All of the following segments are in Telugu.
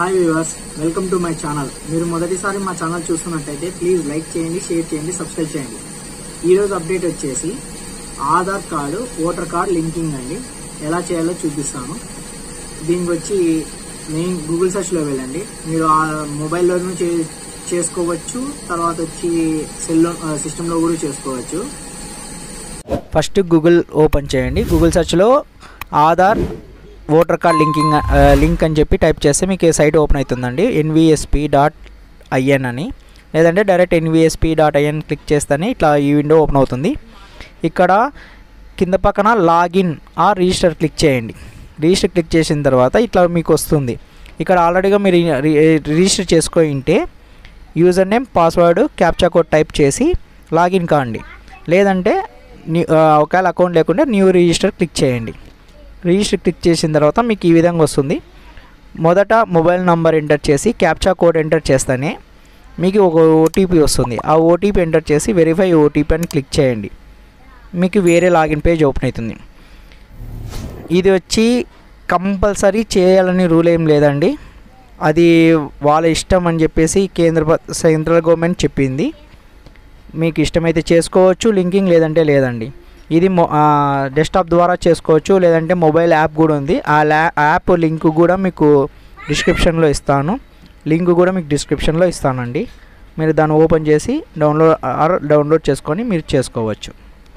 hi viewers welcome to my channel మీరు మొదటిసారి మా ఛానల్ చూస్తున్నట్టయితే ప్లీజ్ లైక్ చేయండి షేర్ చేయండి సబ్స్క్రైబ్ చేయండి ఈరోజు అప్డేట్ వచ్చేసి Aadhaar card voter card linking అండి ఎలా చేయాలో చూపిస్తాను దీనికి వచ్చి మెయిన్ గూగుల్ సెర్చ్లో వెళ్ళండి మీరు ఆ మొబైల్లోనూ చే చేసుకోవచ్చు తర్వాత వచ్చి సెల్లో సిస్టంలో కూడా చేసుకోవచ్చు ఫస్ట్ గూగుల్ ఓపెన్ చేయండి గూగుల్ సెర్చ్లో ఆధార్ ఓటర్ కార్డ్ లింకింగ్ ఆ, లింక్ అని చెప్పి టైప్ చేస్తే మీకు ఈ సైట్ ఓపెన్ అవుతుందండి ఎన్విఎస్పి డాట్ ఐఎన్ అని లేదంటే direct NVSP dot IN click చేస్తేనే ఇట్లా ఈ విండో ఓపెన్ అవుతుంది ఇక్కడ కింద పక్కన లాగిన్ ఆర్ రిజిస్టర్ క్లిక్ చేయండి రిజిస్టర్ క్లిక్ చేసిన తర్వాత ఇట్లా మీకు వస్తుంది ఇక్కడ ఆల్రెడీగా మీరు రి- రిజిస్టర్ చేసుకొని ఉంటే user name password captcha code type చేసి లాగిన్ కాండి లేదంటే న్యూ ఆ, ఒకవేళ అకౌంట్ లేకుంటే న్యూ రిజిస్టర్ క్లిక్ చేయండి రిజిస్టర్ క్లిక్ చేసిన తర్వాత మీకు ఈ విధంగా వస్తుంది మొదట మొబైల్ నంబర్ ఎంటర్ చేసి క్యాప్చా కోడ్ ఎంటర్ చేస్తేనే మీకు ఒక ఓటీపీ వస్తుంది ఆ ఓటీపీ ఎంటర్ చేసి వెరిఫై ఓటీపీ అని క్లిక్ చేయండి మీకు వేరే లాగిన్ పేజ్ ఓపెన్ అవుతుంది ఇది వచ్చి కంపల్సరీ చేయాలని రూల్ ఏం లేదండి అది వాళ్ళ ఇష్టం అని చెప్పేసి కేంద్ర ప్ర- సెంట్రల్ గవర్నమెంట్ చెప్పింది మీకు ఇష్టమైతే చేసుకోవచ్చు లింకింగ్ లేదంటే లేదండి ఇది మొ డెస్క్టాప్ ద్వారా చేసుకోవచ్చు లేదంటే మొబైల్ యాప్ కూడా ఉంది ఆ ల్యా యాప్ లింక్ కూడా మీకు డిస్క్రిప్షన్లో ఇస్తాను లింక్ కూడా మీకు డిస్క్రిప్షన్లో ఇస్తానండి మీరు దాన్ని ఓపెన్ చేసి డౌన్లోడ్ ఆర్ డౌన్లోడ్ చేసుకొని మీరు చేసుకోవచ్చు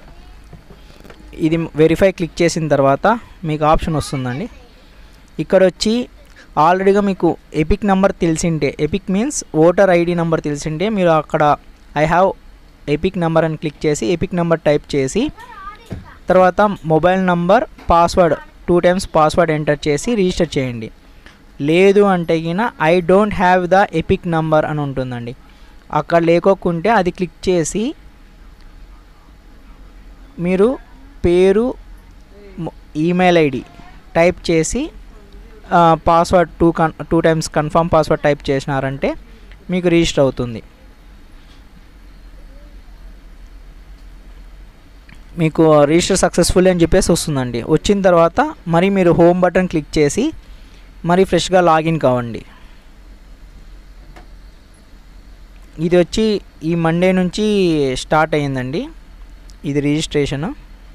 ఇది వెరిఫై క్లిక్ చేసిన తర్వాత మీకు ఆప్షన్ వస్తుందండి ఇక్కడ వచ్చి ఆల్రెడీగా మీకు ఎపిక్ నెంబర్ తెలిసింటే EPIC means voter ID number తెలిసింటే మీరు అక్కడ ఐ హ్యావ్ ఎపిక్ నెంబర్ అని క్లిక్ చేసి ఎపిక్ నెంబర్ టైప్ చేసి తర్వాత mobile number password two times password enter చేసి రిజిస్టర్ చేయండి లేదు అంటే గిన I don't have the EPIC number అని ఉంటుందండి అక్కడ లేకోకుంటే అది క్లిక్ చేసి మీరు పేరు మొ- ఈమెయిల్ ఐడి టైప్ చేసి ఆ, password two con two times confirm password type చేసినారంటే మీకు రిజిస్టర్ అవుతుంది మీకు రిజిస్టర్ సక్సెస్ఫుల్ అని చెప్పేసి వస్తుందండి వచ్చిన తర్వాత మరి మీరు హోమ్ బటన్ క్లిక్ చేసి మరి ఫ్రెష్గా లాగిన్ కావండి ఇది వచ్చి ఈ మండే నుంచి స్టార్ట్ అయ్యిందండి ఇది రిజిస్ట్రేషన్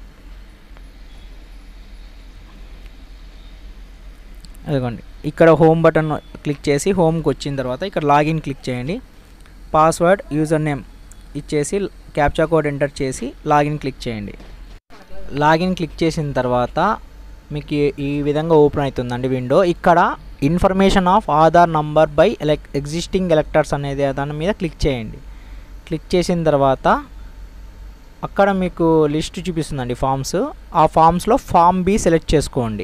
అదిగోండి ఇక్కడ హోమ్ బటన్ క్లిక్ చేసి హోమ్కి వచ్చిన తర్వాత ఇక్కడ లాగిన్ క్లిక్ చేయండి పాస్వర్డ్ యూజర్ నేమ్ ఇచ్చేసి క్యాప్చా కోడ్ ఎంటర్ చేసి లాగిన్ క్లిక్ చేయండి లాగిన్ క్లిక్ చేసిన తర్వాత మీకు ఈ- ఈ విధంగా ఓపెన్ అవుతుందండి విండో ఇక్కడ information of Aadhaar number by elec existing electors అనేది దాని మీద క్లిక్ చేయండి క్లిక్ చేసిన తర్వాత అక్కడ మీకు లిస్ట్ చూపిస్తుందండి ఫామ్స్ ఆ ఫామ్స్లో ఫామ్ బి సెలెక్ట్ చేసుకోండి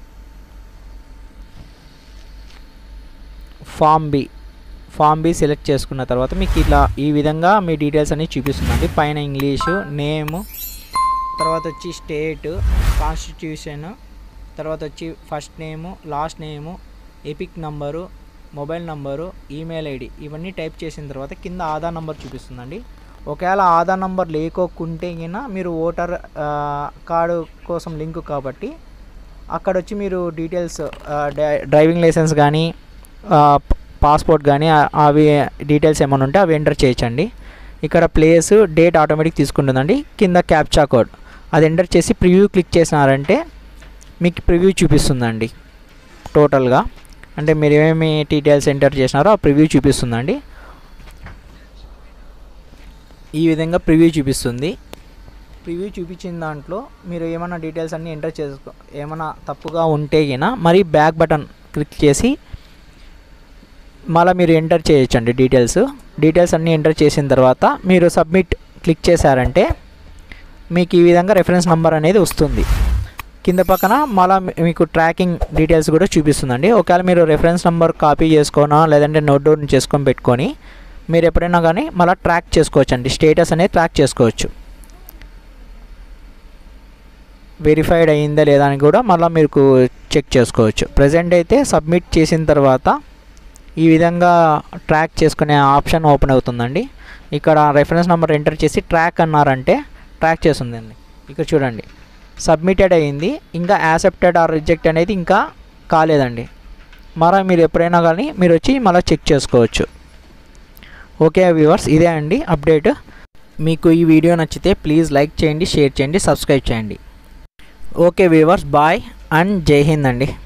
form B form B select చేసుకున్న తర్వాత మీకు ఇట్లా ఈ విధంగా మీ డీటెయిల్స్ అన్ని చూపిస్తుందండి పైన ఇంగ్లీషు నేము తర్వాత వచ్చి స్టేట్ కాన్స్టిట్యూషన్ తర్వాత వచ్చి first name last name EPIC number mobile number email ID ఇవన్నీ టైప్ చేసిన తర్వాత కింద ఆధార్ నంబర్ చూపిస్తుందండి ఒకవేళ ఆధార్ నంబర్ లేకోకుంటే గిన మీరు ఓటర్ ఆ, కార్డు కోసం లింక్ కాబట్టి అక్కడ వచ్చి మీరు డీటెయిల్స్ ఆ, డ్రై- డ్రైవింగ్ లైసెన్స్ కానీ ఆ, ప- పాస్పోర్ట్ కానీ ఆ- అవి డీటెయిల్స్ ఏమైనా ఉంటే అవి ఎంటర్ చేయొచ్చండి ఇక్కడ ప్లేస్ డేట్ ఆటోమేటిక్ తీసుకుంటుందండి కింద క్యాప్చా కోడ్ అది ఎంటర్ చేసి ప్రివ్యూ క్లిక్ చేసినారంటే మీకు ప్రివ్యూ చూపిస్తుందండి టోటల్గా అంటే మీరు ఏమేమి డీటెయిల్స్ ఎంటర్ చేసినారో ఆ ప్రివ్యూ చూపిస్తుందండి ఈ విధంగా ప్రివ్యూ చూపిస్తుంది ప్రివ్యూ చూపించిన దాంట్లో మీరు ఏమైనా డీటెయిల్స్ అన్నీ ఎంటర్ చేసుకో ఏమైనా తప్పుగా ఉంటే గిన మరి బ్యాక్ బటన్ క్లిక్ చేసి మళ్ళీ మీరు ఎంటర్ చేయొచ్చండి డీటెయిల్స్ డీటెయిల్స్ అన్నీ ఎంటర్ చేసిన తర్వాత మీరు సబ్మిట్ క్లిక్ చేశారంటే మీకు ఈ విధంగా రెఫరెన్స్ నెంబర్ అనేది వస్తుంది కింద పక్కన మళ్ళీ మీకు ట్రాకింగ్ డీటెయిల్స్ కూడా చూపిస్తుందండి ఒకవేళ మీరు రెఫరెన్స్ నెంబర్ కాపీ చేసుకోనా లేదంటే నోట్ డౌన్ చేసుకొని పెట్టుకొని మీరు ఎప్పుడైనా కానీ మళ్ళీ ట్రాక్ చేసుకోవచ్చు అండి స్టేటస్ అనేది ట్రాక్ చేసుకోవచ్చు వెరిఫైడ్ అయ్యిందా లేదా అని కూడా మళ్ళీ మీకు చెక్ చేసుకోవచ్చు ప్రజెంట్ అయితే సబ్మిట్ చేసిన తర్వాత ఈ విధంగా ట్రాక్ చేసుకునే ఆప్షన్ ఓపెన్ అవుతుందండి ఇక్కడ రెఫరెన్స్ నెంబర్ ఎంటర్ చేసి ట్రాక్ అన్నారంటే ట్రాక్ చేస్తుందండి ఇక్కడ చూడండి సబ్మిటెడ్ అయ్యింది ఇంకా యాక్సెప్టెడ్ ఆర్ రిజెక్ట్ అనేది ఇంకా కాలేదండి మరా మీరు ఎప్పుడైనా కానీ మీరు వచ్చి మళ్ళీ చెక్ చేసుకోవచ్చు ఓకే వ్యూవర్స్ ఇదే అండి అప్డేట్ మీకు ఈ వీడియో నచ్చితే ప్లీజ్ లైక్ చేయండి షేర్ చేయండి సబ్స్క్రైబ్ చేయండి okay viewers bye and Jai Hind అండి